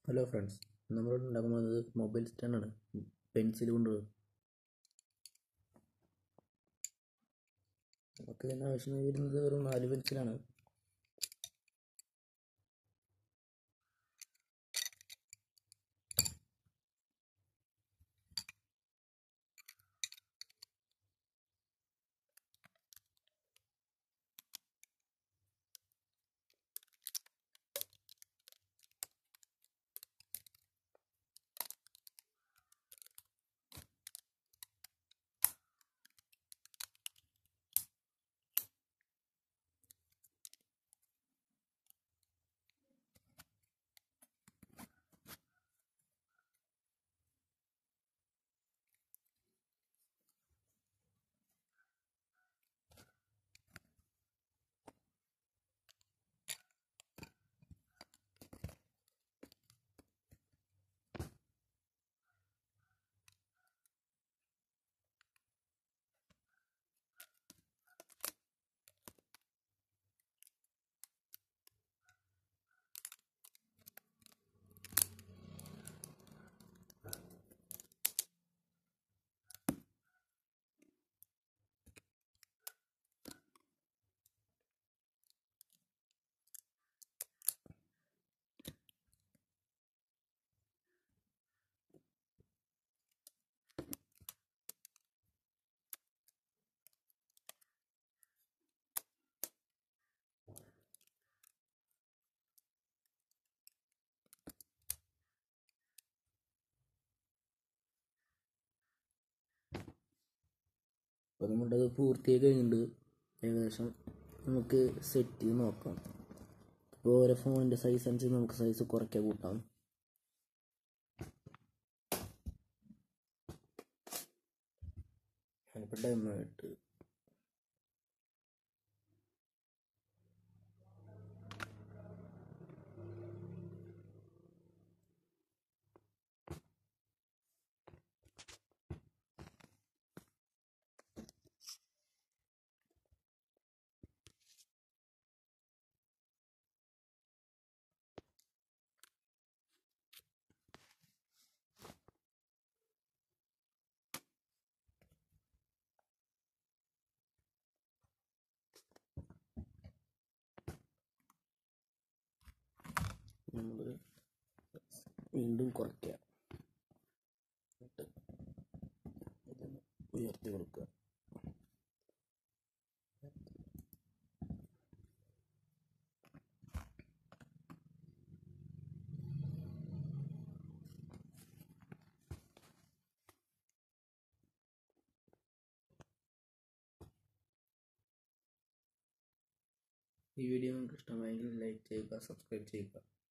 hello friends നമ്മളിവിടെ ഉണ്ടാക്കാൻ പോകുന്നത് മൊബൈൽ സ്റ്റാൻഡാണ് പെൻസിൽ കൊണ്ട് നമുക്ക് ഇതിന് ആവശ്യമായി വരുന്നത് വെറും നാല് പെൻസിലാണ് അപ്പോൾ നമ്മുടേത് പൂർത്തിയായി കഴിഞ്ഞിട്ടുണ്ട് ഏകദേശം നമുക്ക് സെറ്റ് ചെയ്ത് നോക്കാം ഇപ്പോൾ ഓരോ ഫോണിൻ്റെ സൈസ് അനുസരിച്ച് നമുക്ക് സൈസ് കുറയ്ക്കാൻ കൂട്ടാം ഞാനിപ്പോൾ ഡെമോ ആയിട്ട് നമ്മൾ വീണ്ടും കുറയ്ക്കുക എന്നിട്ട് ഇതൊന്ന് ഉയർത്തി കൊടുക്കുക ഈ വീഡിയോ നിങ്ങൾക്ക് ഇഷ്ടമായെങ്കിൽ ലൈക്ക് ചെയ്യുക സബ്സ്ക്രൈബ് ചെയ്യുക